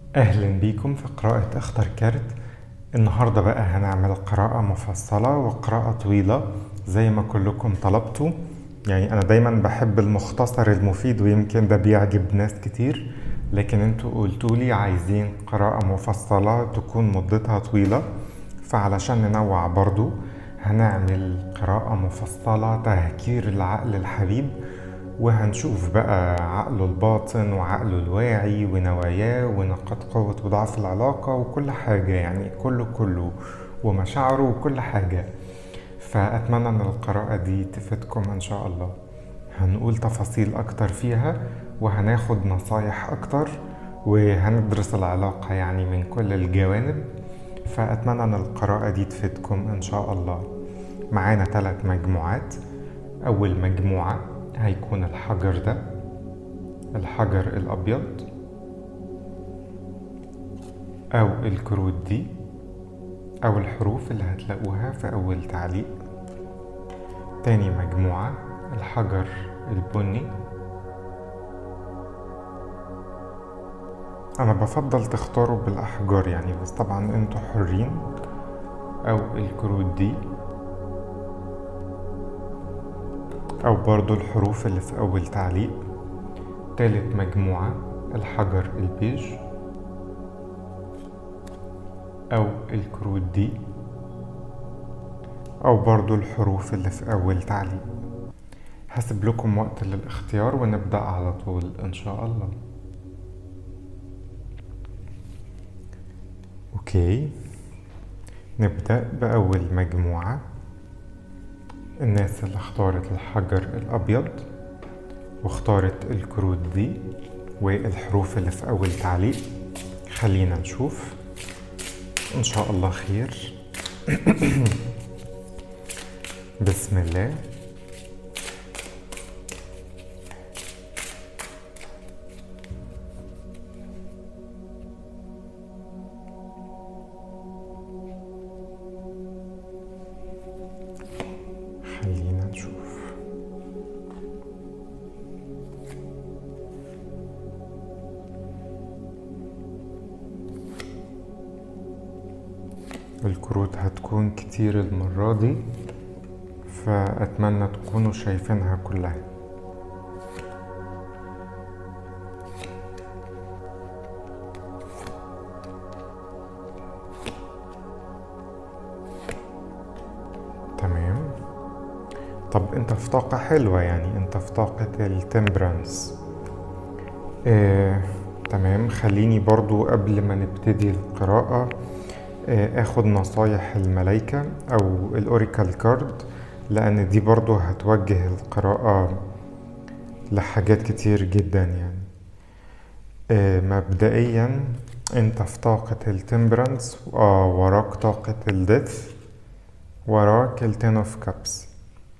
أهلا بيكم في قراءة أخضر كارت النهاردة بقى هنعمل قراءة مفصلة وقراءة طويلة زي ما كلكم طلبتوا يعني أنا دايما بحب المختصر المفيد ويمكن ده بيعجب ناس كتير لكن انتوا قلتولي عايزين قراءة مفصلة تكون مدتها طويلة فعلشان ننوع برضو هنعمل قراءة مفصلة تهكير العقل الحبيب وهنشوف بقى عقله الباطن وعقله الواعي ونواياه ونقاط قوة وضعف العلاقة وكل حاجة يعني كله كله ومشاعره وكل حاجة فأتمنى أن القراءة دي تفيدكم إن شاء الله هنقول تفاصيل أكتر فيها وهناخد نصايح أكتر وهندرس العلاقة يعني من كل الجوانب فأتمنى أن القراءة دي تفيدكم إن شاء الله معانا ثلاث مجموعات أول مجموعة هيكون الحجر ده الحجر الأبيض أو الكروت دي أو الحروف اللي هتلاقوها في أول تعليق تاني مجموعة الحجر البني أنا بفضل تختاروا بالأحجار يعني بس طبعا انتوا حرين أو الكروت دي أو برضو الحروف اللي في أول تعليق تالت مجموعة الحجر البيج أو الكروت دي أو برضو الحروف اللي في أول تعليق هسيب لكم وقت للاختيار ونبدأ على طول إن شاء الله أوكي نبدأ بأول مجموعة الناس اللي اختارت الحجر الأبيض واختارت الكروت دي والحروف اللي في أول تعليق خلينا نشوف إن شاء الله خير بسم الله خلينا نشوف الكروت هتكون كتير المرة دي فأتمنى تكونوا شايفينها كلها تمام طب انت في طاقة حلوة يعني انت في طاقة التمبرانس آه، تمام خليني برضو قبل ما نبتدي القراءة آه، اخد نصايح الملايكة او الاوريكال كارد لان دي برضو هتوجه القراءة لحاجات كتير جدا يعني آه، مبدئيا انت في طاقة التمبرانس آه وراك طاقة الدث وراك التين اوف كابس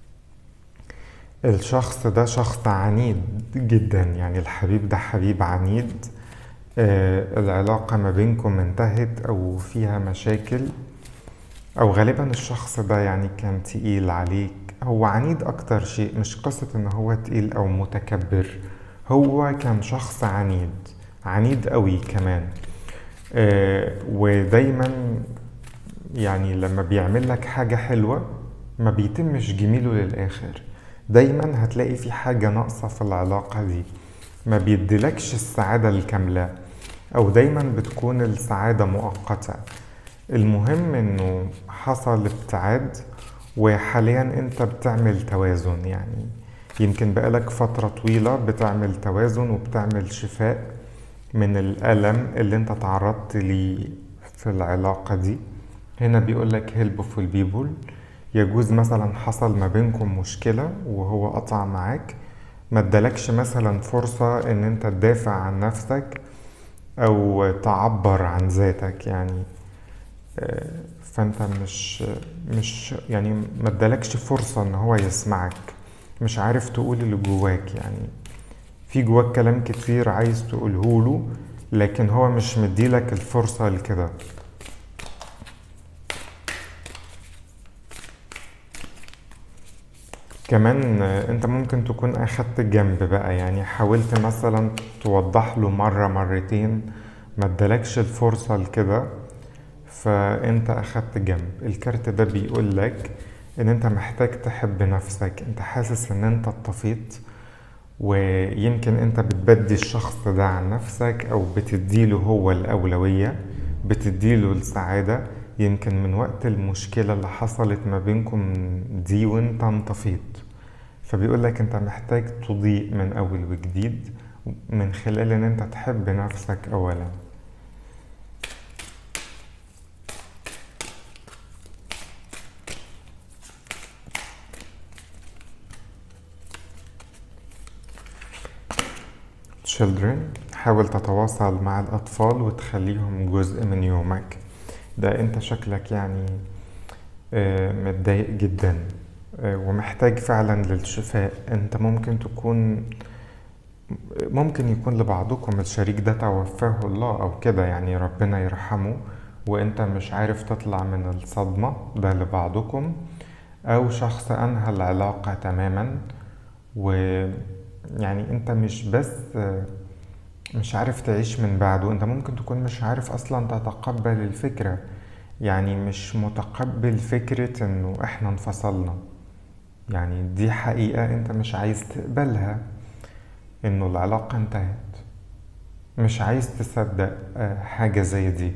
الشخص ده شخص عنيد جدا يعني الحبيب ده حبيب عنيد آه العلاقة ما بينكم انتهت أو فيها مشاكل أو غالبا الشخص ده يعني كان تقيل عليك هو عنيد أكتر شيء مش قصة إن هو تقيل أو متكبر هو كان شخص عنيد عنيد قوي كمان آه ودايما يعني لما بيعمل لك حاجة حلوة ما بيتمش جميله للآخر دايما هتلاقي في حاجة ناقصة في العلاقة دي ما بيديلكش السعادة الكاملة أو دايما بتكون السعادة مؤقتة المهم إنه حصل ابتعاد وحاليا أنت بتعمل توازن يعني يمكن بقالك فترة طويلة بتعمل توازن وبتعمل شفاء من الألم اللي أنت تعرضت ليه في العلاقة دي هنا بيقولك helpful people يجوز مثلا حصل ما بينكم مشكلة وهو قطع معاك ما ادالكش مثلا فرصة ان انت تدافع عن نفسك او تعبر عن ذاتك يعني آه، فانت مش مش يعني ما ادالكش فرصة ان هو يسمعك مش عارف تقول اللي جواك يعني في جواك كلام كتير عايز تقوله له لكن هو مش مديلك الفرصة لكده كمان انت ممكن تكون اخدت جنب بقى يعني حاولت مثلا توضح له مرة مرتين ما ادالكش الفرصة لكده فانت اخدت جنب الكارت ده بيقول لك ان انت محتاج تحب نفسك انت حاسس ان انت اتطفيت ويمكن انت بتبدي الشخص ده عن نفسك او بتديله هو الاولوية بتديله السعادة يمكن من وقت المشكلة اللي حصلت ما بينكم دي وانت انطفيت فبيقول لك انت محتاج تضيء من اول وجديد من خلال ان انت تحب نفسك اولا children حاول تتواصل مع الأطفال وتخليهم جزء من يومك ده أنت شكلك يعني آه، متضايق جدا آه، ومحتاج فعلا للشفاء أنت ممكن تكون ممكن يكون لبعضكم الشريك ده توفاه الله أو كده يعني ربنا يرحمه وأنت مش عارف تطلع من الصدمة ده لبعضكم أو شخص أنهى العلاقة تماما و يعني انت مش بس مش عارف تعيش من بعده انت ممكن تكون مش عارف اصلا تتقبل الفكرة يعني مش متقبل فكرة انه احنا انفصلنا يعني دي حقيقة انت مش عايز تقبلها انه العلاقة انتهت مش عايز تصدق حاجة زي دي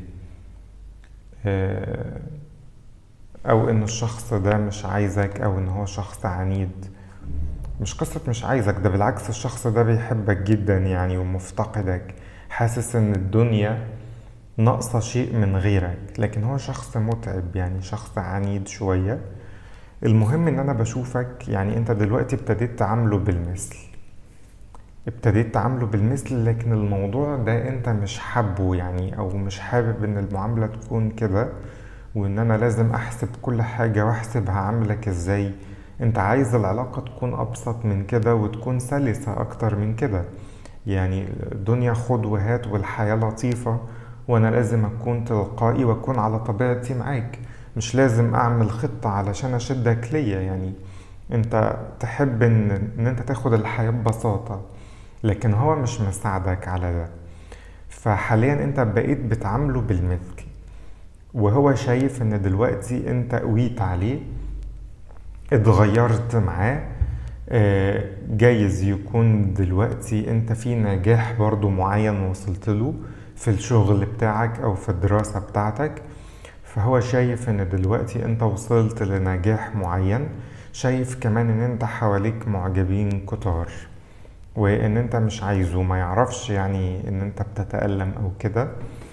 او ان الشخص ده مش عايزك او ان هو شخص عنيد مش قصة مش عايزك ده بالعكس الشخص ده بيحبك جدا يعني ومفتقدك حاسس ان الدنيا ناقصة شيء من غيرك لكن هو شخص متعب يعني شخص عنيد شوية المهم ان انا بشوفك يعني انت دلوقتي ابتديت تعامله بالمثل ابتديت تعامله بالمثل لكن الموضوع ده انت مش حابه يعني او مش حابب ان المعاملة تكون كده وان انا لازم احسب كل حاجة واحسب هعاملك ازاي انت عايز العلاقة تكون ابسط من كده وتكون سلسة اكتر من كده يعني الدنيا خد وهات والحياة لطيفة وانا لازم اكون تلقائي واكون على طبيعتي معاك مش لازم اعمل خطة علشان اشدك ليا يعني انت تحب ان, إن انت تاخد الحياة ببساطة لكن هو مش مساعدك على ده فحاليا انت بقيت بتعامله بالمثل وهو شايف ان دلوقتي انت قويت عليه اتغيرت معاه جايز يكون دلوقتي انت في نجاح برضو معين وصلت له في الشغل بتاعك او في الدراسة بتاعتك فهو شايف ان دلوقتي انت وصلت لنجاح معين شايف كمان ان انت حواليك معجبين كتار وان انت مش عايزه ما يعرفش يعني ان انت بتتألم او كده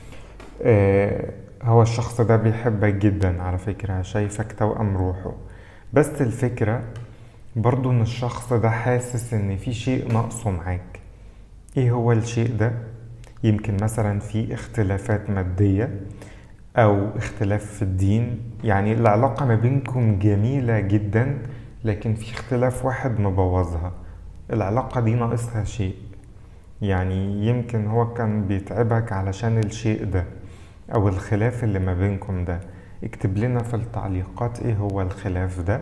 هو الشخص ده بيحبك جدا على فكرة شايفك توأم روحه بس الفكرة برضو ان الشخص ده حاسس ان في شيء ناقصه معاك ايه هو الشيء ده يمكن مثلا في اختلافات مادية او اختلاف في الدين يعني العلاقة ما بينكم جميلة جدا لكن في اختلاف واحد مبوظها العلاقة دي ناقصها شيء يعني يمكن هو كان بيتعبك علشان الشيء ده او الخلاف اللي ما بينكم ده اكتب لنا في التعليقات ايه هو الخلاف ده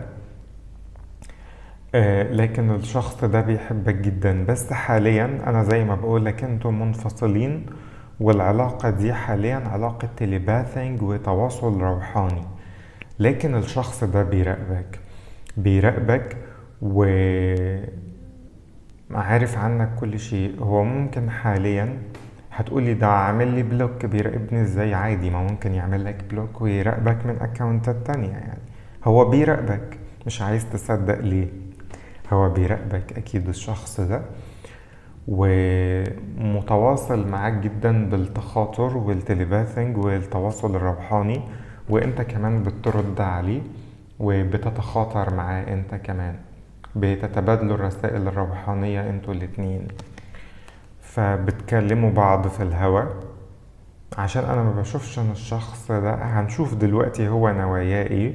آه لكن الشخص ده بيحبك جدا بس حاليا انا زي ما بقول لك انتم منفصلين والعلاقة دي حاليا علاقة تليباثينج وتواصل روحاني لكن الشخص ده بيراقبك بيراقبك و عارف عنك كل شيء هو ممكن حاليا هتقولي ده عامل لي بلوك بيراقبني ازاي عادي ما ممكن يعمل لك بلوك ويراقبك من اكونتات تانية يعني هو بيراقبك مش عايز تصدق ليه هو بيراقبك اكيد الشخص ده ومتواصل معاك جدا بالتخاطر والتليباثينج والتواصل الروحاني وانت كمان بترد عليه وبتتخاطر معاه انت كمان بتتبادلوا الرسائل الروحانية انتوا الاتنين فبتكلموا بعض في الهوا عشان انا ما بشوفش ان الشخص ده هنشوف دلوقتي هو نواياه ايه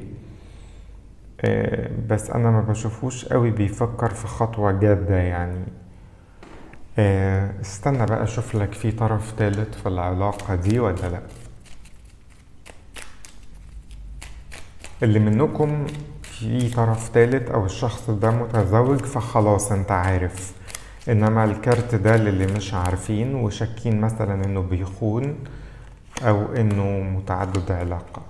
بس انا ما بشوفوش قوي بيفكر في خطوة جادة يعني استنى بقى اشوف لك في طرف تالت في العلاقة دي ولا لا اللي منكم في طرف تالت او الشخص ده متزوج فخلاص انت عارف انما الكارت ده للي مش عارفين وشاكين مثلا انه بيخون او انه متعدد علاقات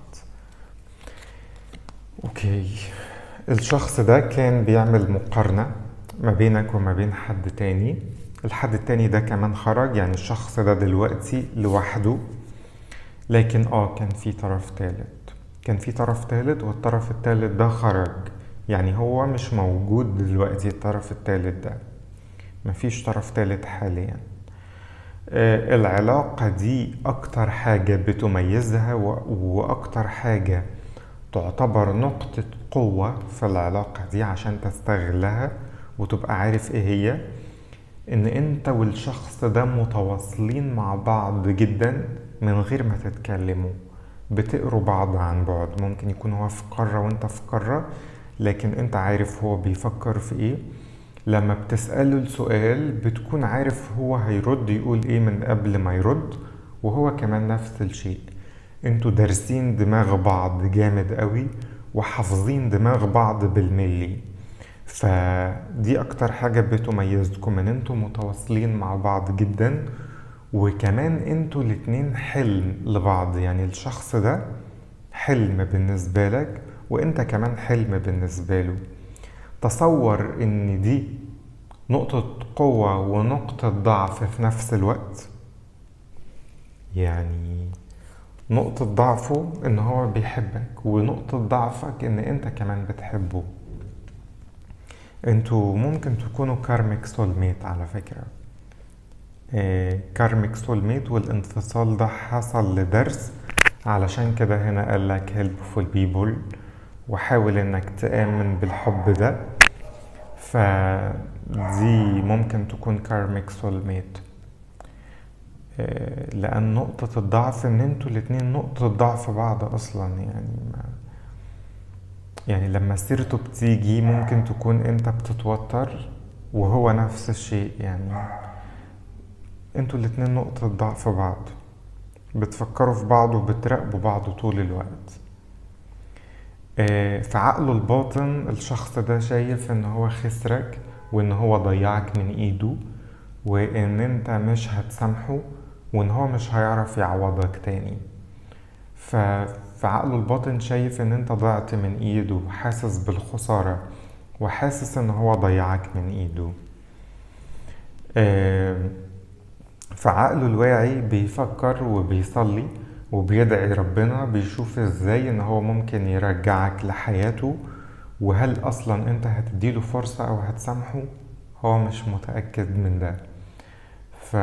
اوكي الشخص ده كان بيعمل مقارنة ما بينك وما بين حد تاني الحد التاني ده كمان خرج يعني الشخص ده دلوقتي لوحده لكن اه كان في طرف تالت كان في طرف تالت والطرف التالت ده خرج يعني هو مش موجود دلوقتي الطرف التالت ده مفيش طرف تالت حاليا آه العلاقة دي أكتر حاجة بتميزها وأكتر حاجة تعتبر نقطة قوة في العلاقة دي عشان تستغلها وتبقى عارف ايه هي ان انت والشخص ده متواصلين مع بعض جدا من غير ما تتكلموا بتقروا بعض عن بعد ممكن يكون هو في قارة وانت في قارة لكن انت عارف هو بيفكر في ايه لما بتسأله السؤال بتكون عارف هو هيرد يقول ايه من قبل ما يرد وهو كمان نفس الشيء انتوا دارسين دماغ بعض جامد قوي وحافظين دماغ بعض بالملي فدي اكتر حاجة بتميزكم ان انتوا متواصلين مع بعض جدا وكمان انتوا الاتنين حلم لبعض يعني الشخص ده حلم بالنسبة لك وانت كمان حلم بالنسبة له تصور ان دي نقطة قوة ونقطة ضعف في نفس الوقت يعني نقطة ضعفه ان هو بيحبك ونقطة ضعفك ان انت كمان بتحبه انتوا ممكن تكونوا كارميك سول ميت على فكرة كارميك سول ميت والانفصال ده حصل لدرس علشان كده هنا قال لك helpful people وحاول انك تآمن بالحب ده فدي ممكن تكون كارميك سول ميت لان نقطة الضعف ان انتوا الاتنين نقطة ضعف بعض اصلا يعني ما يعني لما سيرته بتيجي ممكن تكون انت بتتوتر وهو نفس الشيء يعني انتوا الاتنين نقطة ضعف بعض بتفكروا في بعض وبتراقبوا بعض طول الوقت في عقله الباطن الشخص ده شايف ان هو خسرك وان هو ضيعك من ايده وان انت مش هتسامحه وان هو مش هيعرف يعوضك تاني ففي عقله الباطن شايف ان انت ضعت من ايده حاسس بالخسارة وحاسس ان هو ضيعك من ايده في عقله الواعي بيفكر وبيصلي وبيدعي ربنا بيشوف ازاي ان هو ممكن يرجعك لحياته وهل اصلا انت هتديله فرصة او هتسامحه هو مش متأكد من ده ف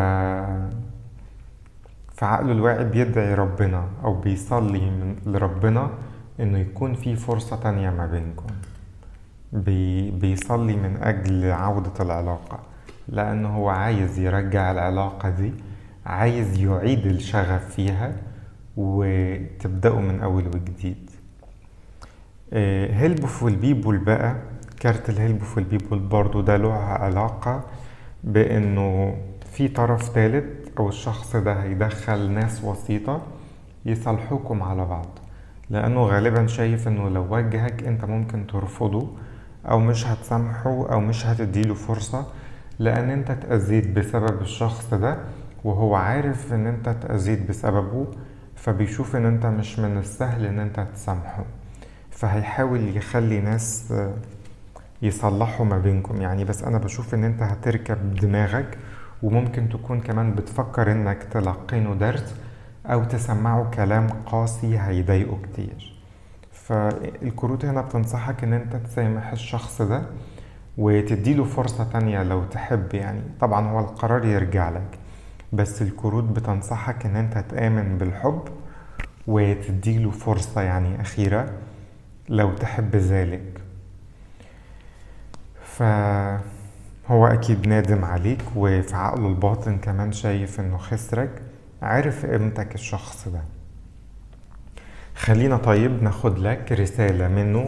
فعقله الواعي بيدعي ربنا او بيصلي من لربنا انه يكون في فرصة تانية ما بينكم بي بيصلي من اجل عودة العلاقة لانه هو عايز يرجع العلاقة دي عايز يعيد الشغف فيها وتبدأوا من أول وجديد هيلبفول بيبول بقى كارت الهيلبفول بيبول برضو ده له علاقة بأنه في طرف تالت أو الشخص ده هيدخل ناس وسيطة يصالحوكم على بعض لأنه غالبا شايف إنه لو وجهك أنت ممكن ترفضه أو مش هتسامحه أو مش هتديله فرصة لأن أنت اتأذيت بسبب الشخص ده وهو عارف إن أنت اتأذيت بسببه فبيشوف ان انت مش من السهل ان انت تسامحه فهيحاول يخلي ناس يصلحوا ما بينكم يعني بس انا بشوف ان انت هتركب دماغك وممكن تكون كمان بتفكر انك تلقينه درس او تسمعه كلام قاسي هيضايقه كتير فالكروت هنا بتنصحك ان انت تسامح الشخص ده وتديله فرصة تانية لو تحب يعني طبعا هو القرار يرجع لك بس الكروت بتنصحك ان انت تآمن بالحب وتديله فرصة يعني أخيرة لو تحب ذلك فهو أكيد نادم عليك وفي عقله الباطن كمان شايف انه خسرك عارف قيمتك الشخص ده خلينا طيب ناخد لك رسالة منه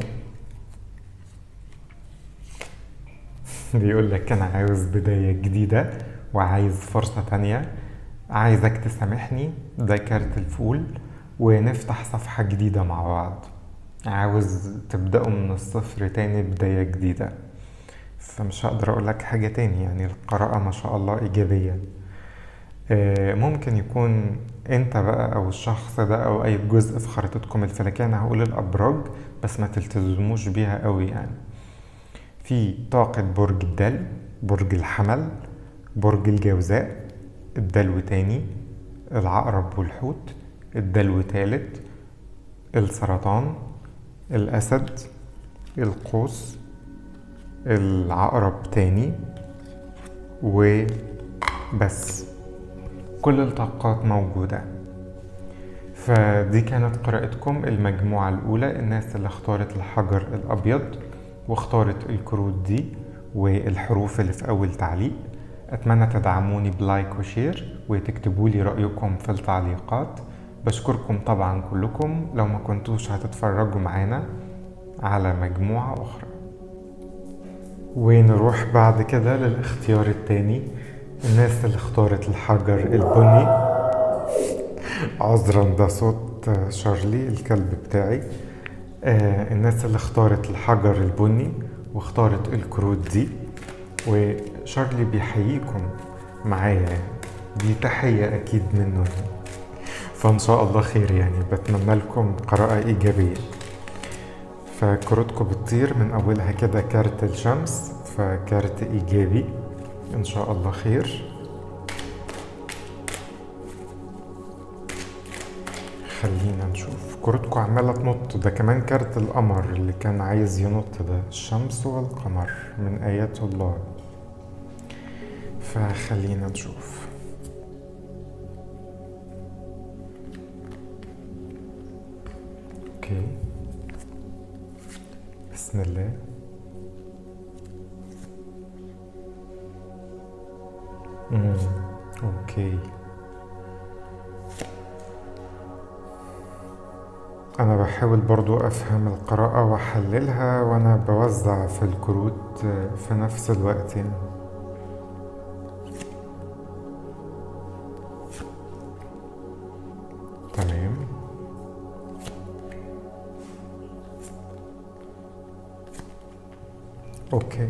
بيقول لك أنا عاوز بداية جديدة وعايز فرصة تانية عايزك تسامحني ده كارت الفول ونفتح صفحة جديدة مع بعض عاوز تبدأوا من الصفر تاني بداية جديدة فمش هقدر اقول لك حاجة تاني يعني القراءة ما شاء الله ايجابية آه، ممكن يكون انت بقى او الشخص ده او اي جزء في خريطتكم الفلكية انا هقول الابراج بس ما تلتزموش بيها قوي يعني في طاقة برج الدلو برج الحمل برج الجوزاء الدلو تاني العقرب والحوت الدلو تالت السرطان الأسد القوس العقرب تاني وبس كل الطاقات موجودة فدي كانت قراءتكم المجموعة الأولى الناس اللي اختارت الحجر الأبيض واختارت الكروت دي والحروف اللي في أول تعليق أتمنى تدعموني بلايك وشير وتكتبوا لي رأيكم في التعليقات بشكركم طبعا كلكم لو ما كنتوش هتتفرجوا معانا على مجموعة أخرى ونروح بعد كده للاختيار التاني الناس اللي اختارت الحجر البني عذرا ده صوت شارلي الكلب بتاعي آه الناس اللي اختارت الحجر البني واختارت الكروت دي وشارلي بيحييكم معايا دي تحية أكيد منه فإن شاء الله خير يعني بتمنى لكم قراءة إيجابية فكروتكم بتطير من أولها كده كارت الشمس فكارت إيجابي إن شاء الله خير خلينا نشوف كروتكم عمالة تنط ده كمان كارت القمر اللي كان عايز ينط ده الشمس والقمر من آيات الله فخلينا نشوف اوكي بسم الله امم اوكي انا بحاول برضو افهم القراءة واحللها وانا بوزع في الكروت في نفس الوقت يعني تمام اوكي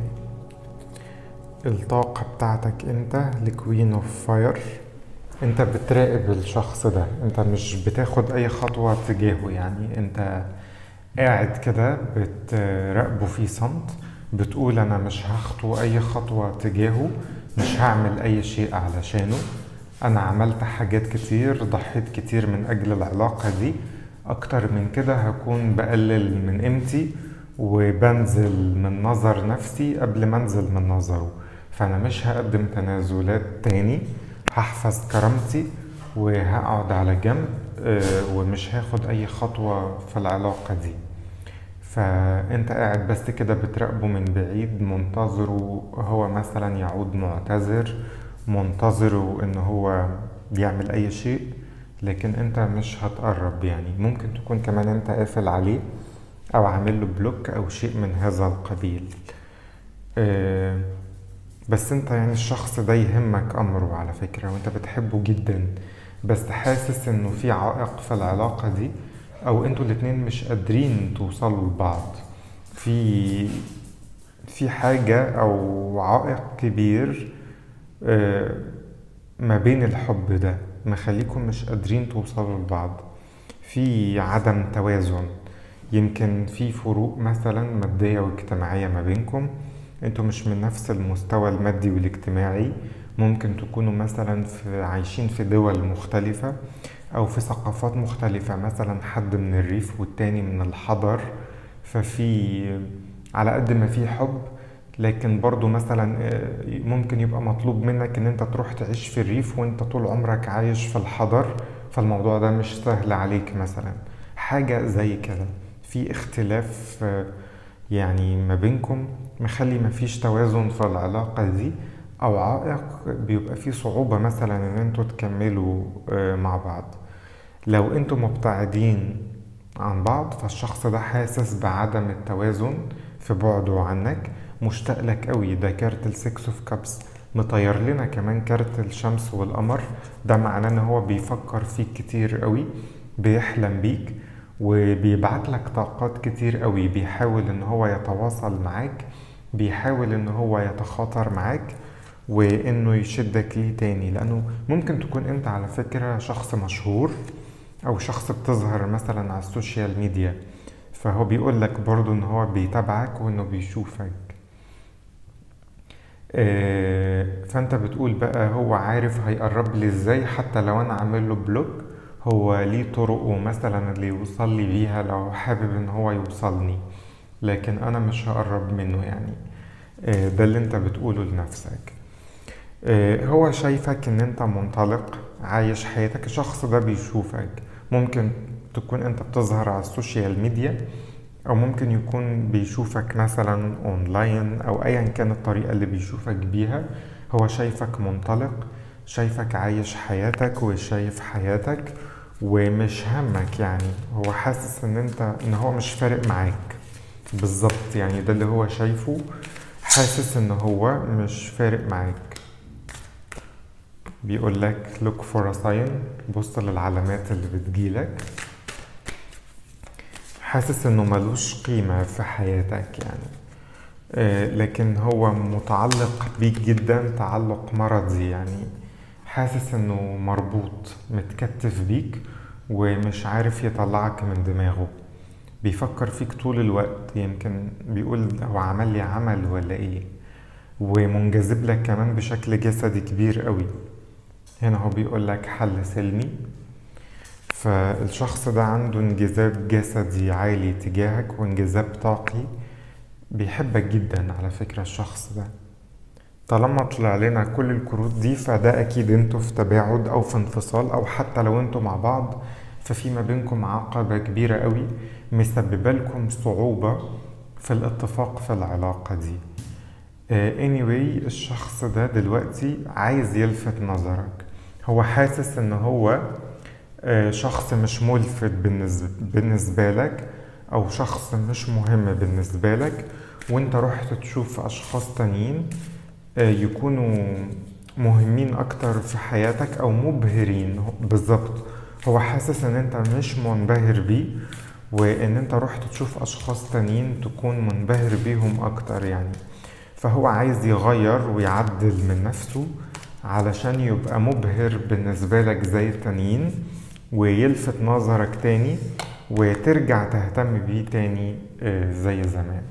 الطاقة بتاعتك انت لكوين اوف فاير انت بتراقب الشخص ده انت مش بتاخد اي خطوة تجاهه يعني انت قاعد كده بتراقبه في صمت بتقول انا مش هخطو اي خطوة تجاهه مش هعمل اي شيء علشانه انا عملت حاجات كتير ضحيت كتير من اجل العلاقة دي اكتر من كده هكون بقلل من قيمتي وبنزل من نظر نفسي قبل ما انزل من نظره فانا مش هقدم تنازلات تاني هحفظ كرامتي وهقعد على جنب ومش هاخد اي خطوة في العلاقة دي فانت قاعد بس كده بتراقبه من بعيد منتظره هو مثلا يعود معتذر منتظره ان هو بيعمل اي شيء لكن انت مش هتقرب يعني ممكن تكون كمان انت قافل عليه او عامل له بلوك او شيء من هذا القبيل أه بس انت يعني الشخص ده يهمك امره على فكرة وانت بتحبه جدا بس حاسس انه في عائق في العلاقة دي او انتوا الاتنين مش قادرين توصلوا لبعض في في حاجة او عائق كبير أه ما بين الحب ده مخليكم مش قادرين توصلوا لبعض في عدم توازن يمكن في فروق مثلا مادية واجتماعية ما بينكم انتوا مش من نفس المستوى المادي والاجتماعي ممكن تكونوا مثلا في عايشين في دول مختلفة او في ثقافات مختلفة مثلا حد من الريف والتاني من الحضر ففي على قد ما في حب لكن برضو مثلا ممكن يبقى مطلوب منك ان انت تروح تعيش في الريف وانت طول عمرك عايش في الحضر فالموضوع ده مش سهل عليك مثلا حاجة زي كده في اختلاف يعني ما بينكم مخلي مفيش توازن في العلاقة دي أو عائق بيبقى فيه صعوبة مثلا إن انتوا تكملوا مع بعض لو انتوا مبتعدين عن بعض فالشخص ده حاسس بعدم التوازن في بعده عنك مشتاق لك قوي ده كارت السكس اوف كابس مطير لنا كمان كارت الشمس والقمر ده معناه ان هو بيفكر فيك كتير قوي بيحلم بيك وبيبعت لك طاقات كتير قوي بيحاول ان هو يتواصل معاك بيحاول ان هو يتخاطر معاك وانه يشدك ليه تاني لانه ممكن تكون انت على فكرة شخص مشهور او شخص بتظهر مثلا على السوشيال ميديا فهو بيقول لك برضو ان هو بيتابعك وانه بيشوفك آه، فانت بتقول بقى هو عارف هيقرب لي ازاي حتى لو انا عامل له بلوك هو ليه طرقه مثلا اللي يوصل لي بيها لو حابب ان هو يوصلني لكن انا مش هقرب منه يعني آه، ده اللي انت بتقوله لنفسك آه، هو شايفك ان انت منطلق عايش حياتك الشخص ده بيشوفك ممكن تكون انت بتظهر على السوشيال ميديا او ممكن يكون بيشوفك مثلا اونلاين او ايا كان الطريقة اللي بيشوفك بيها هو شايفك منطلق شايفك عايش حياتك وشايف حياتك ومش همك يعني هو حاسس ان انت ان هو مش فارق معاك بالظبط يعني ده اللي هو شايفه حاسس ان هو مش فارق معاك بيقول لك look for a sign بص للعلامات اللي بتجيلك حاسس انه ملوش قيمة في حياتك يعني آه، لكن هو متعلق بيك جدا تعلق مرضي يعني حاسس انه مربوط متكتف بيك ومش عارف يطلعك من دماغه بيفكر فيك طول الوقت يمكن بيقول هو عمل لي عمل ولا ايه ومنجذب لك كمان بشكل جسدي كبير قوي هنا هو بيقول لك حل سلمي فالشخص ده عنده انجذاب جسدي عالي تجاهك وانجذاب طاقي بيحبك جدا على فكرة الشخص ده طالما طلع لنا كل الكروت دي فده اكيد انتوا في تباعد او في انفصال او حتى لو انتوا مع بعض ففي ما بينكم عقبة كبيرة قوي مسببة لكم صعوبة في الاتفاق في العلاقة دي آه، anyway الشخص ده دلوقتي عايز يلفت نظرك هو حاسس ان هو آه، شخص مش ملفت بالنسبة, بالنسبة لك او شخص مش مهم بالنسبة لك وانت رحت تشوف اشخاص تانيين آه، يكونوا مهمين اكتر في حياتك او مبهرين بالظبط هو حاسس ان انت مش منبهر بيه وان انت رحت تشوف اشخاص تانيين تكون منبهر بيهم اكتر يعني فهو عايز يغير ويعدل من نفسه علشان يبقى مبهر بالنسبة لك زي التانيين ويلفت نظرك تاني وترجع تهتم بيه تاني آه، زي زمان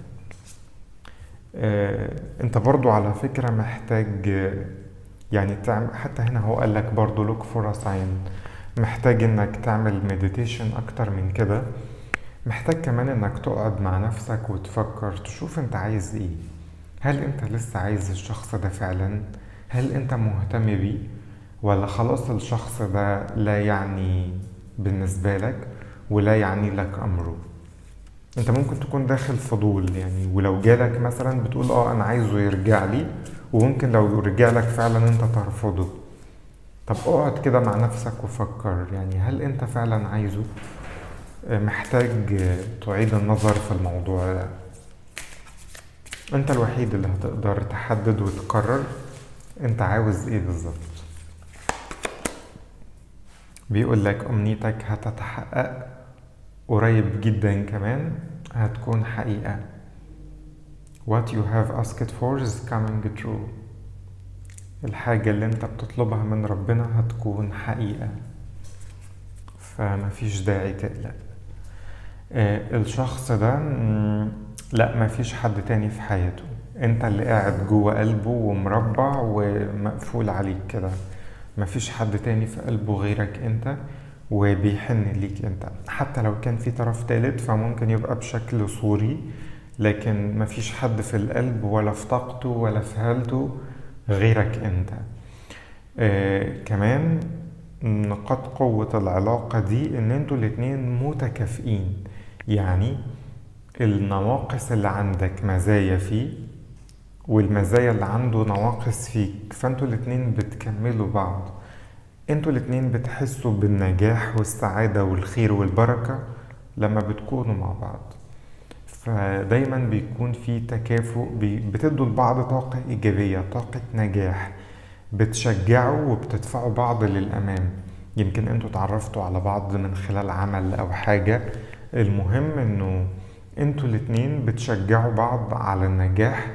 آه، انت برضو على فكرة محتاج آه، يعني تعمل حتى هنا هو قال لك برضو look for a sign محتاج انك تعمل مديتيشن اكتر من كده محتاج كمان انك تقعد مع نفسك وتفكر تشوف انت عايز ايه هل انت لسه عايز الشخص ده فعلا هل انت مهتم بيه ولا خلاص الشخص ده لا يعني بالنسبة لك ولا يعني لك امره انت ممكن تكون داخل فضول يعني ولو جالك مثلا بتقول اه انا عايزه يرجع لي وممكن لو رجع لك فعلا انت ترفضه طب اقعد كده مع نفسك وفكر يعني هل انت فعلا عايزه آه، محتاج آه، تعيد النظر في الموضوع ده انت الوحيد اللي هتقدر تحدد وتقرر انت عاوز ايه بالظبط بيقول لك امنيتك هتتحقق قريب جدا كمان هتكون حقيقة What you have asked for is coming true الحاجة اللي انت بتطلبها من ربنا هتكون حقيقة فمفيش داعي تقلق آه، الشخص ده مم، لا مفيش حد تاني في حياته انت اللي قاعد جوه قلبه ومربع ومقفول عليك كده مفيش حد تاني في قلبه غيرك انت وبيحن ليك انت حتى لو كان في طرف تالت فممكن يبقى بشكل صوري لكن مفيش حد في القلب ولا في طاقته ولا في هالته غيرك انت آه كمان نقاط قوة العلاقة دي ان انتوا الاتنين متكافئين يعني النواقص اللي عندك مزايا فيه والمزايا اللي عنده نواقص فيك فانتوا الاتنين بتكملوا بعض انتوا الاتنين بتحسوا بالنجاح والسعادة والخير والبركة لما بتكونوا مع بعض فدايما بيكون في تكافؤ بي- بتدوا لبعض طاقة إيجابية طاقة نجاح بتشجعوا وبتدفعوا بعض للأمام يمكن انتوا اتعرفتوا على بعض من خلال عمل أو حاجة المهم انه انتوا الاتنين بتشجعوا بعض على النجاح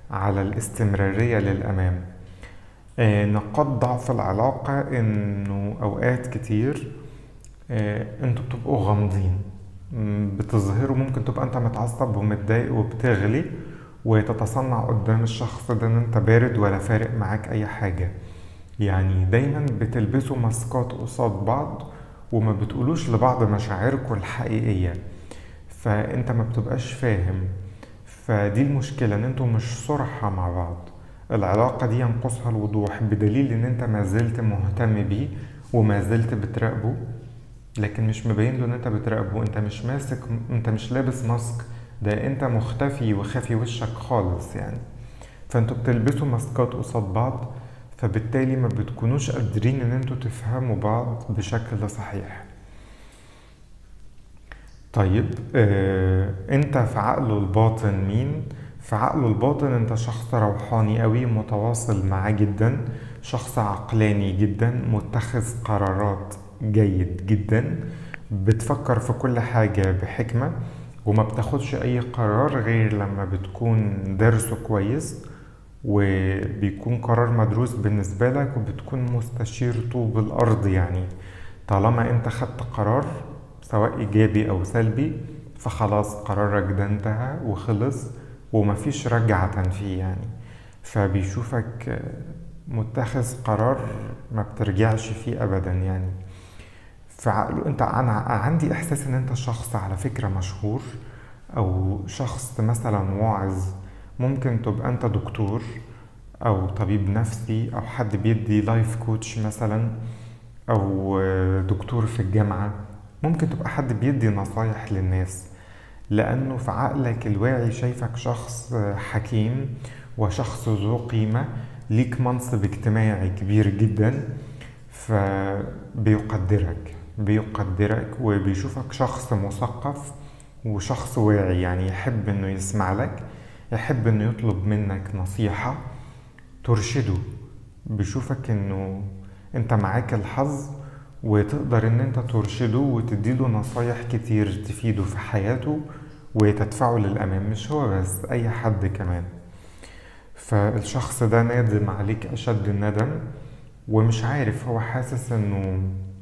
على الاستمرارية للأمام آه، نقاط ضعف العلاقة إنه أوقات كتير آه، انتوا بتبقوا غامضين بتظهروا ممكن تبقى انت متعصب ومتضايق وبتغلي وتتصنع قدام الشخص ده ان انت بارد ولا فارق معاك اي حاجة يعني دايما بتلبسوا ماسكات قصاد بعض وما بتقولوش لبعض مشاعركم الحقيقية فانت ما بتبقاش فاهم فدي المشكلة ان انتوا مش صرحة مع بعض العلاقة دي ينقصها الوضوح بدليل ان انت ما زلت مهتم بيه وما زلت بتراقبه لكن مش مبين له ان انت بتراقبه انت مش ماسك انت مش لابس ماسك ده انت مختفي وخافي وشك خالص يعني فانتوا بتلبسوا ماسكات قصاد بعض فبالتالي ما بتكونوش قادرين ان انتوا تفهموا بعض بشكل صحيح طيب آه انت في عقله الباطن مين في عقله الباطن انت شخص روحاني قوي متواصل معاه جدا شخص عقلاني جدا متخذ قرارات جيد جدا بتفكر في كل حاجة بحكمة وما بتاخدش أي قرار غير لما بتكون درسه كويس وبيكون قرار مدروس بالنسبة لك وبتكون مستشير طوب الأرض يعني طالما أنت خدت قرار سواء إيجابي أو سلبي فخلاص قرارك ده انتهى وخلص ومفيش رجعة فيه يعني فبيشوفك متخذ قرار ما بترجعش فيه أبدا يعني فعقله انت انا عندي احساس ان انت شخص على فكره مشهور او شخص مثلا واعظ ممكن تبقى انت دكتور او طبيب نفسي او حد بيدي لايف كوتش مثلا او دكتور في الجامعه ممكن تبقى حد بيدي نصايح للناس لانه في عقلك الواعي شايفك شخص حكيم وشخص ذو قيمه ليك منصب اجتماعي كبير جدا فبيقدرك بيقدرك وبيشوفك شخص مثقف وشخص واعي يعني يحب انه يسمع لك يحب انه يطلب منك نصيحة ترشده بيشوفك انه انت معاك الحظ وتقدر ان انت ترشده وتديله نصايح كتير تفيده في حياته وتدفعه للأمام مش هو بس أي حد كمان فالشخص ده نادم عليك أشد الندم ومش عارف هو حاسس انه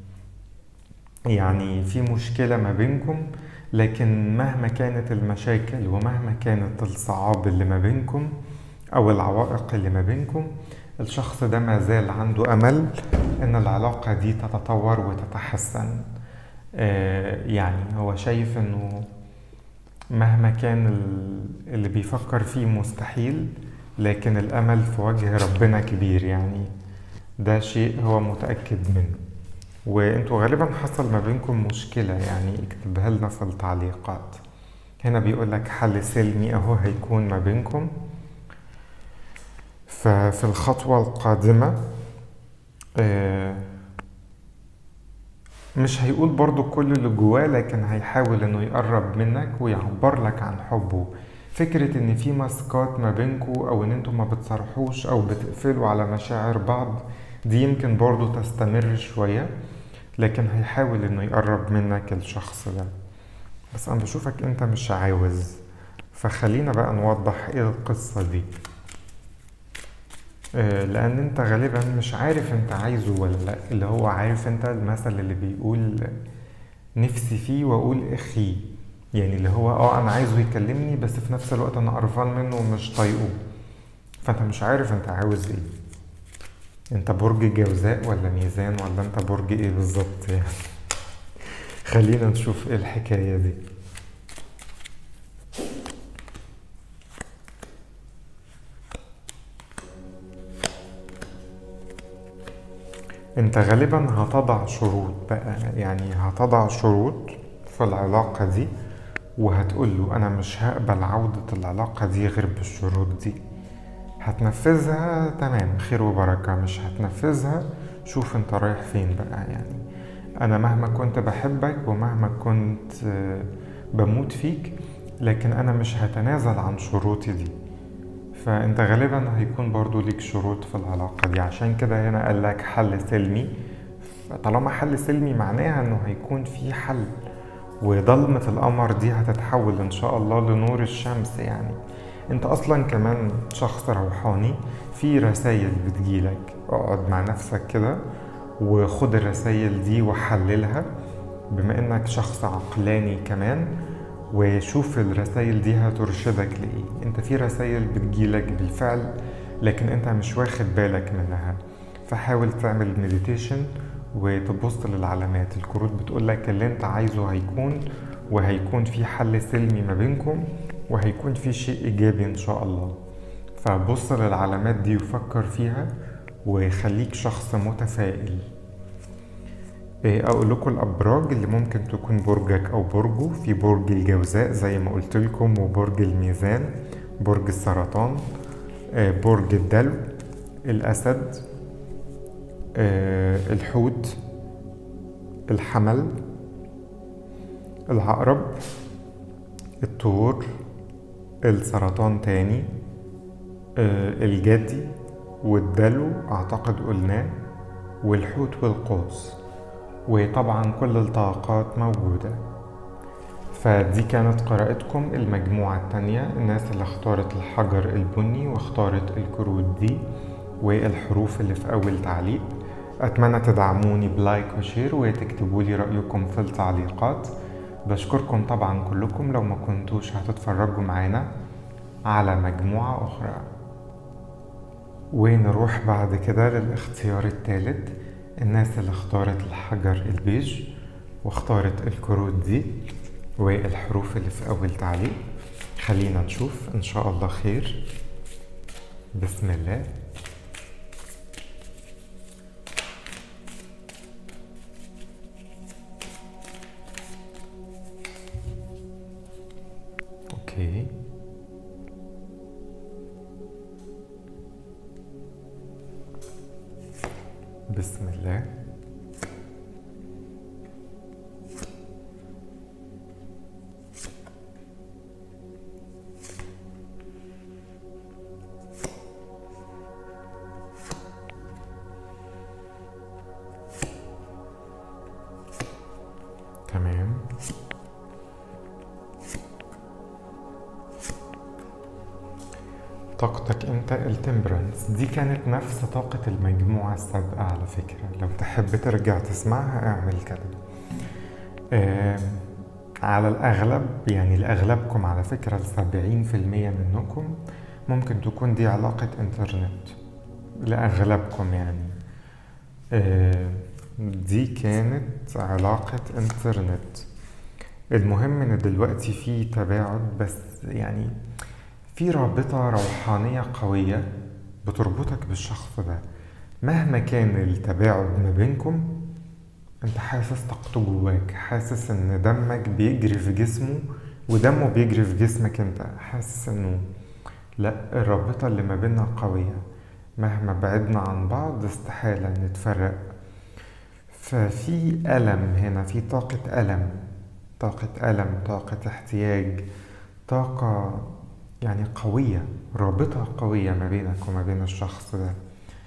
يعني في مشكلة ما بينكم لكن مهما كانت المشاكل ومهما كانت الصعاب اللي ما بينكم أو العوائق اللي ما بينكم الشخص ده ما زال عنده أمل إن العلاقة دي تتطور وتتحسن آه يعني هو شايف إنه مهما كان اللي بيفكر فيه مستحيل لكن الأمل في وجه ربنا كبير يعني ده شيء هو متأكد منه وانتوا غالبا حصل ما بينكم مشكلة يعني اكتبها لنا في التعليقات هنا بيقول لك حل سلمي اهو هيكون ما بينكم ففي الخطوة القادمة آه، مش هيقول برضو كل اللي جواه لكن هيحاول انه يقرب منك ويعبر لك عن حبه فكرة ان في ماسكات ما بينكو او ان انتوا ما بتصرحوش او بتقفلوا على مشاعر بعض دي يمكن برضو تستمر شوية لكن هيحاول انه يقرب منك الشخص ده بس انا بشوفك انت مش عاوز فخلينا بقى نوضح ايه القصة دي آه، لان انت غالبا مش عارف انت عايزه ولا لا اللي هو عارف انت المثل اللي بيقول نفسي فيه واقول اخي يعني اللي هو اه انا عايزه يكلمني بس في نفس الوقت انا قرفان منه ومش طايقه فانت مش عارف انت عاوز ايه انت برج جوزاء ولا ميزان ولا انت برج ايه بالظبط يعني خلينا نشوف ايه الحكاية دي انت غالبا هتضع شروط بقى يعني هتضع شروط في العلاقة دي وهتقول له انا مش هقبل عودة العلاقة دي غير بالشروط دي هتنفذها تمام خير وبركة مش هتنفذها شوف انت رايح فين بقى يعني انا مهما كنت بحبك ومهما كنت بموت فيك لكن انا مش هتنازل عن شروطي دي فانت غالبا هيكون برضو ليك شروط في العلاقة دي عشان كده هنا قال لك حل سلمي فطالما حل سلمي معناها انه هيكون في حل وضلمة القمر دي هتتحول ان شاء الله لنور الشمس يعني انت اصلا كمان شخص روحاني في رسائل بتجيلك اقعد مع نفسك كده وخد الرسائل دي وحللها بما انك شخص عقلاني كمان وشوف الرسائل دي هترشدك لإيه انت في رسائل بتجيلك بالفعل لكن انت مش واخد بالك منها فحاول تعمل مديتيشن وتبص للعلامات الكروت بتقولك اللي انت عايزه هيكون وهيكون في حل سلمي ما بينكم وهيكون في شيء ايجابي ان شاء الله فبص للعلامات دي وفكر فيها وخليك شخص متفائل إيه، اقول لكم الابراج اللي ممكن تكون برجك او برجه في برج الجوزاء زي ما قلت لكم وبرج الميزان برج السرطان إيه، برج الدلو الاسد إيه، الحوت الحمل العقرب الطور السرطان تاني الجدي والدلو اعتقد قلناه والحوت والقوس وطبعا كل الطاقات موجودة فدي كانت قراءتكم المجموعة التانية الناس اللي اختارت الحجر البني واختارت الكروت دي والحروف اللي في أول تعليق أتمنى تدعموني بلايك وشير وتكتبوا لي رأيكم في التعليقات بشكركم طبعا كلكم لو ما كنتوش هتتفرجوا معانا على مجموعة أخرى ونروح بعد كده للاختيار الثالث الناس اللي اختارت الحجر البيج واختارت الكروت دي والحروف اللي في أول تعليق خلينا نشوف إن شاء الله خير بسم الله اوكي بسم الله تمام طاقتك انت التمبرنس دي كانت نفس طاقة المجموعة السابقة على فكرة لو تحب ترجع تسمعها اعمل كده آم، على الأغلب يعني لأغلبكم على فكرة السبعين في المية منكم ممكن تكون دي علاقة انترنت لأغلبكم يعني آم، دي كانت علاقة انترنت المهم ان دلوقتي في تباعد بس يعني في رابطة روحانية قوية بتربطك بالشخص ده مهما كان التباعد ما بينكم انت حاسس طاقته جواك حاسس ان دمك بيجري في جسمه ودمه بيجري في جسمك انت حاسس انه لا الرابطة اللي ما بيننا قوية مهما بعدنا عن بعض استحالة نتفرق ففي ألم هنا في طاقة ألم طاقة ألم طاقة احتياج طاقة يعني قوية رابطة قوية ما بينك وما بين الشخص ده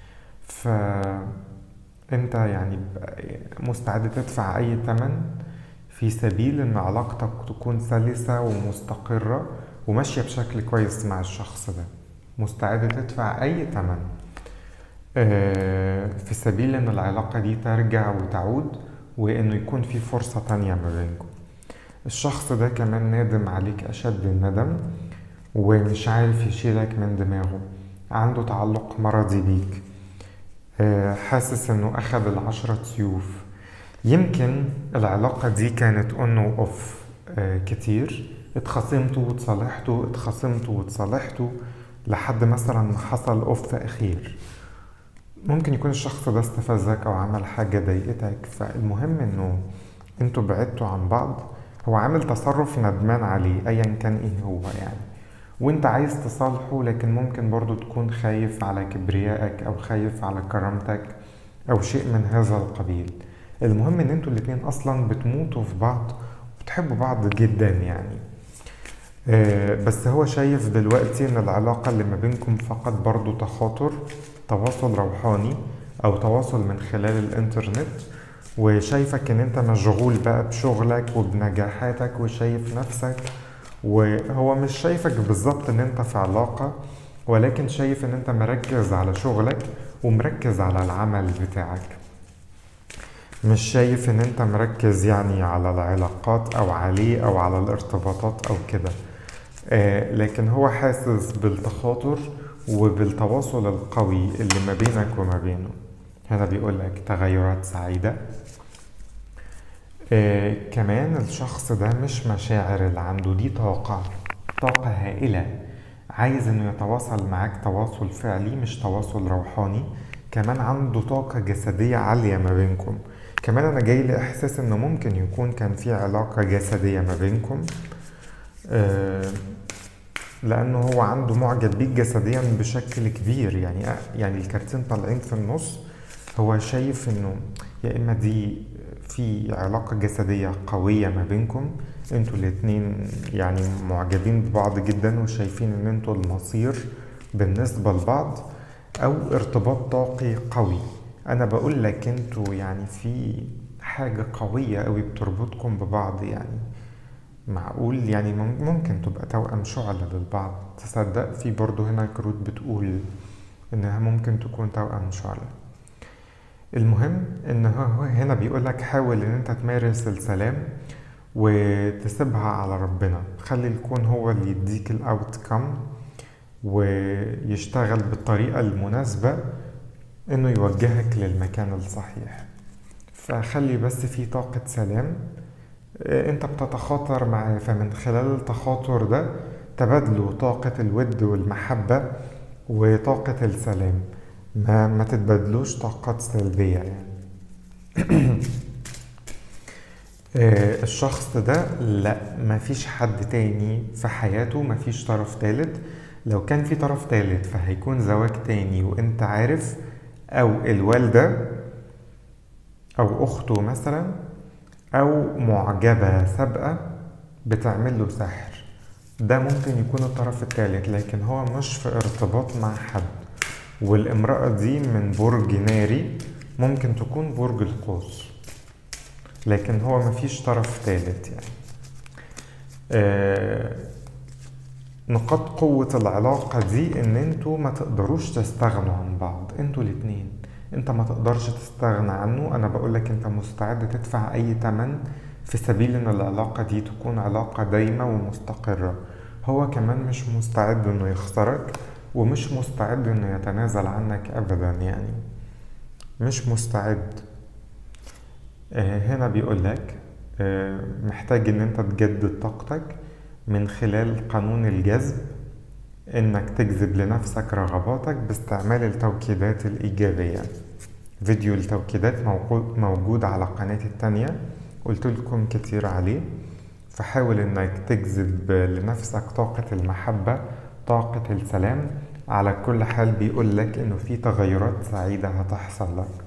فأنت يعني ب- مستعد تدفع أي ثمن في سبيل إن علاقتك تكون سلسة ومستقرة وماشية بشكل كويس مع الشخص ده مستعد تدفع أي ثمن آه، في سبيل إن العلاقة دي ترجع وتعود وإنه يكون في فرصة تانية ما بينكم الشخص ده كمان نادم عليك أشد الندم ومش عارف يشيلك من دماغه عنده تعلق مرضي بيك آه، حاسس انه اخذ العشرة سيوف يمكن العلاقة دي كانت اون اوف كتير اتخاصمتوا وتصالحتوا اتخاصمتوا وتصالحتوا لحد مثلا ما حصل اوف اخير ممكن يكون الشخص ده استفزك او عمل حاجة ضايقتك فالمهم انه انتوا بعدتوا عن بعض هو عامل تصرف ندمان عليه ايا كان ايه هو يعني وانت عايز تصالحه لكن ممكن برضو تكون خايف على كبريائك او خايف على كرامتك او شيء من هذا القبيل المهم ان انتوا الاتنين اصلا بتموتوا في بعض وبتحبوا بعض جدا يعني آه، بس هو شايف دلوقتي ان العلاقة اللي ما بينكم فقط برضو تخاطر تواصل روحاني او تواصل من خلال الانترنت وشايفك ان انت مشغول بقى بشغلك وبنجاحاتك وشايف نفسك وهو مش شايفك بالظبط ان انت في علاقة ولكن شايف ان انت مركز على شغلك ومركز على العمل بتاعك مش شايف ان انت مركز يعني على العلاقات او عليه او على الارتباطات او كده آه لكن هو حاسس بالتخاطر وبالتواصل القوي اللي ما بينك وما بينه هنا بيقول لك تغيرات سعيدة آه كمان الشخص ده مش مشاعر اللي عنده دي طاقة طاقة هائلة عايز انه يتواصل معاك تواصل فعلي مش تواصل روحاني كمان عنده طاقة جسدية عالية ما بينكم كمان انا جاي لي احساس انه ممكن يكون كان في علاقة جسدية ما بينكم آه لانه هو عنده معجب بيك جسديا بشكل كبير يعني يعني الكارتين طالعين في النص هو شايف انه يا اما دي في علاقة جسدية قوية ما بينكم انتوا الاتنين يعني معجبين ببعض جدا وشايفين ان انتوا المصير بالنسبة لبعض او ارتباط طاقي قوي انا بقول لك انتوا يعني في حاجة قوية قوي بتربطكم ببعض يعني معقول يعني ممكن تبقى توأم شعلة للبعض تصدق في برضو هنا كروت بتقول انها ممكن تكون توأم شعلة المهم ان هو هنا بيقول لك حاول ان انت تمارس السلام وتسيبها على ربنا خلي الكون هو اللي يديك الاوت كم ويشتغل بالطريقة المناسبة انه يوجهك للمكان الصحيح فخلي بس في طاقة سلام انت بتتخاطر معاه فمن خلال التخاطر ده تبادلوا طاقة الود والمحبة وطاقة السلام ما ما تتبادلوش طاقات سلبية يعني الشخص ده لا مفيش حد تاني في حياته مفيش طرف تالت لو كان في طرف تالت فهيكون زواج تاني وانت عارف او الوالدة او اخته مثلا او معجبة سابقة بتعمل له سحر ده ممكن يكون الطرف التالت لكن هو مش في ارتباط مع حد والامرأة دي من برج ناري ممكن تكون برج القوس لكن هو مفيش طرف تالت يعني آه نقاط قوة العلاقة دي ان انتوا ما تقدروش تستغنوا عن بعض انتوا الاتنين انت ما تقدرش تستغنى عنه انا بقولك انت مستعد تدفع اي تمن في سبيل ان العلاقة دي تكون علاقة دايمة ومستقرة هو كمان مش مستعد انه يخسرك ومش مستعد انه يتنازل عنك ابدا يعني مش مستعد آه هنا بيقول لك آه محتاج ان انت تجدد طاقتك من خلال قانون الجذب انك تجذب لنفسك رغباتك باستعمال التوكيدات الايجابية فيديو التوكيدات موجود على قناتي التانية قلت لكم كتير عليه فحاول انك تجذب لنفسك طاقة المحبة طاقة السلام على كل حال بيقول لك انه في تغيرات سعيدة هتحصل لك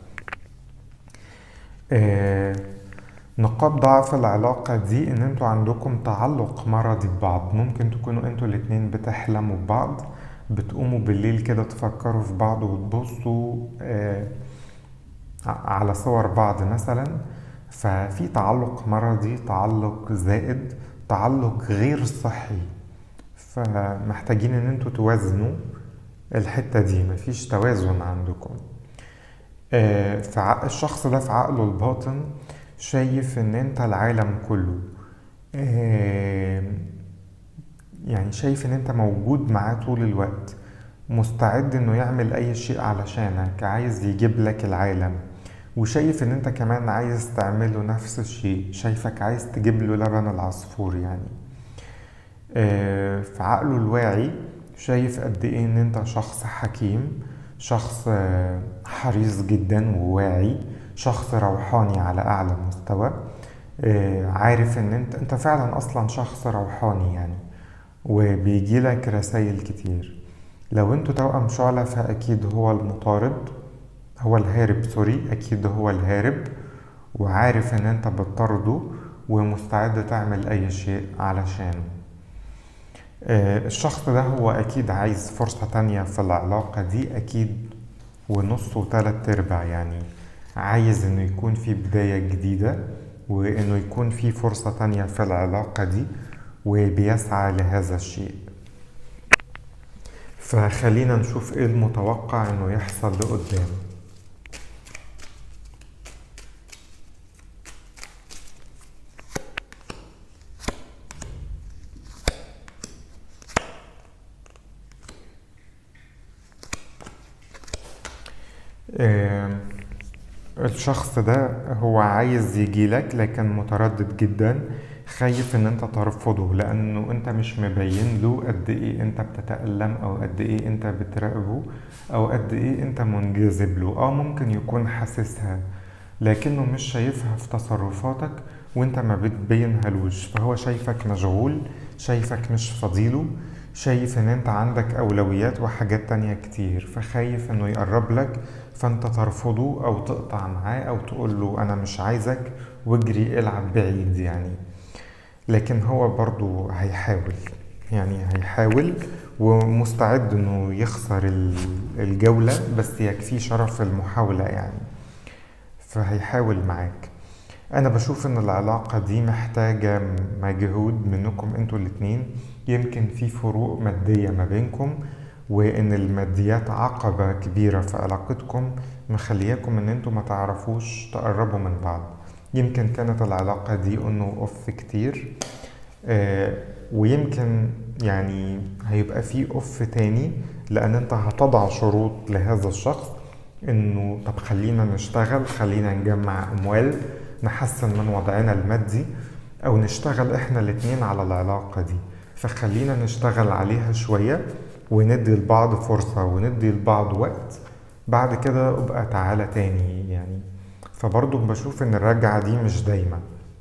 آه نقاط ضعف العلاقة دي ان انتوا عندكم تعلق مرضي ببعض ممكن تكونوا انتوا الاتنين بتحلموا ببعض بتقوموا بالليل كده تفكروا في بعض وتبصوا آه على صور بعض مثلا ففي تعلق مرضي تعلق زائد تعلق غير صحي فمحتاجين ان انتوا توازنوا الحتة دي مفيش توازن عندكم آه فالشخص ده في عقله الباطن شايف ان انت العالم كله آه يعني شايف ان انت موجود معاه طول الوقت مستعد انه يعمل اي شيء علشانك عايز يجيب لك العالم وشايف ان انت كمان عايز تعمله نفس الشيء شايفك عايز تجيب له لبن العصفور يعني آه في عقله الواعي شايف قد ايه ان انت شخص حكيم شخص آه حريص جدا وواعي شخص روحاني على اعلى مستوى آه عارف ان انت انت فعلا اصلا شخص روحاني يعني وبيجي لك رسائل كتير لو انتوا توأم شعلة فاكيد هو المطارد هو الهارب سوري اكيد هو الهارب وعارف ان انت بتطرده ومستعد تعمل اي شيء علشانه الشخص ده هو اكيد عايز فرصة تانية في العلاقة دي اكيد ونص وتلات ارباع يعني عايز انه يكون في بداية جديدة وانه يكون في فرصة تانية في العلاقة دي وبيسعى لهذا الشيء فخلينا نشوف ايه المتوقع انه يحصل لقدام آم، الشخص ده هو عايز يجيلك لكن متردد جدا خايف ان انت ترفضه لانه انت مش مبين له قد ايه انت بتتألم او قد ايه انت بتراقبه او قد ايه انت منجذب له اه ممكن يكون حاسسها لكنه مش شايفها في تصرفاتك وانت ما بتبينهالوش فهو شايفك مشغول شايفك مش فضيله شايف ان انت عندك اولويات وحاجات تانية كتير فخايف انه يقرب لك فانت ترفضه او تقطع معاه او تقول له انا مش عايزك واجري العب بعيد يعني لكن هو برضو هيحاول يعني هيحاول ومستعد انه يخسر ال- الجولة بس يكفيه شرف المحاولة يعني فهيحاول معاك انا بشوف ان العلاقة دي محتاجة مجهود منكم انتوا الاتنين يمكن في فروق مادية ما بينكم وان الماديات عقبة كبيرة في علاقتكم مخلياكم ان انتوا ما تعرفوش تقربوا من بعض يمكن كانت العلاقة دي انه اوف كتير آه، ويمكن يعني هيبقى في اوف تاني لان انت هتضع شروط لهذا الشخص انه طب خلينا نشتغل خلينا نجمع اموال نحسن من وضعنا المادي او نشتغل احنا الاتنين على العلاقة دي فخلينا نشتغل عليها شوية وندي لبعض فرصة وندي لبعض وقت بعد كده ابقى تعالى تاني يعني فبرضه بشوف ان الرجعة دي مش دايما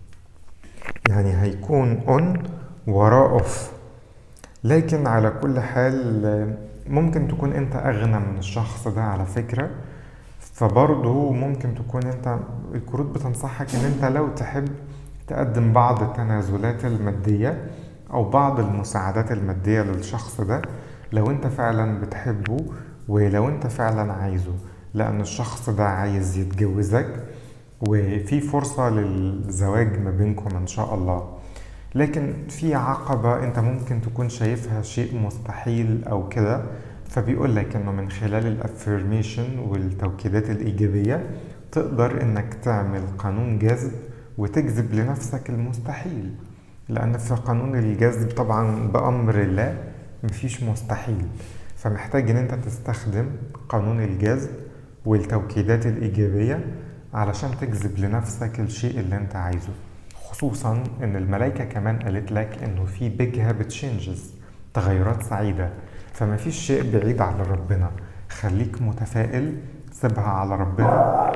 يعني هيكون اون وراه اوف لكن على كل حال آه، ممكن تكون انت اغنى من الشخص ده على فكرة فبرضه ممكن تكون انت الكروت بتنصحك ان انت لو تحب تقدم بعض التنازلات المادية او بعض المساعدات المادية للشخص ده لو انت فعلا بتحبه ولو انت فعلا عايزه لان الشخص ده عايز يتجوزك وفي فرصة للزواج ما بينكم ان شاء الله لكن في عقبة انت ممكن تكون شايفها شيء مستحيل او كده فبيقول لك انه من خلال الافirmation والتوكيدات الايجابية تقدر انك تعمل قانون جذب وتجذب لنفسك المستحيل لان في قانون الجذب طبعا بامر الله مفيش مستحيل فمحتاج ان انت تستخدم قانون الجذب والتوكيدات الايجابية علشان تجذب لنفسك الشيء اللي انت عايزه خصوصا ان الملائكة كمان قالت لك انه في big habit changes تغيرات سعيدة فما فيش شيء بعيد على ربنا خليك متفائل سيبها على ربنا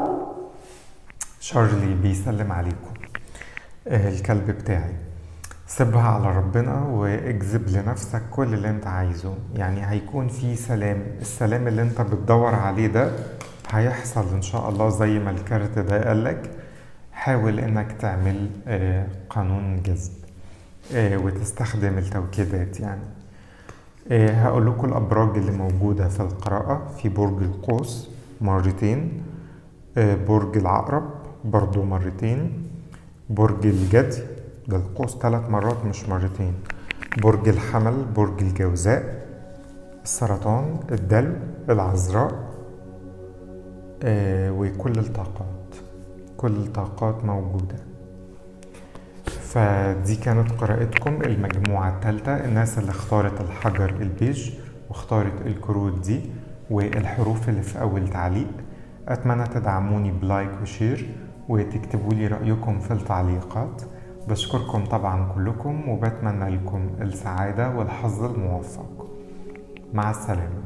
شارلي بيسلم عليكم آه، الكلب بتاعي سيبها على ربنا واجذب لنفسك كل اللي انت عايزه يعني هيكون في سلام السلام اللي انت بتدور عليه ده هيحصل ان شاء الله زي ما الكارت ده قالك حاول انك تعمل آه، قانون جذب آه، وتستخدم التوكيدات يعني آه، هقول لكم الابراج اللي موجوده في القراءه في برج القوس مرتين آه، برج العقرب برضو مرتين برج الجدي ده القوس ثلاث مرات مش مرتين برج الحمل برج الجوزاء السرطان الدلو العذراء آه، وكل الطاقات كل الطاقات موجودة فدي كانت قراءتكم المجموعة الثالثة الناس اللي اختارت الحجر البيج واختارت الكروت دي والحروف اللي في أول تعليق أتمنى تدعموني بلايك وشير وتكتبوا لي رأيكم في التعليقات بشكركم طبعا كلكم وبتمنى لكم السعادة والحظ الموفق مع السلامة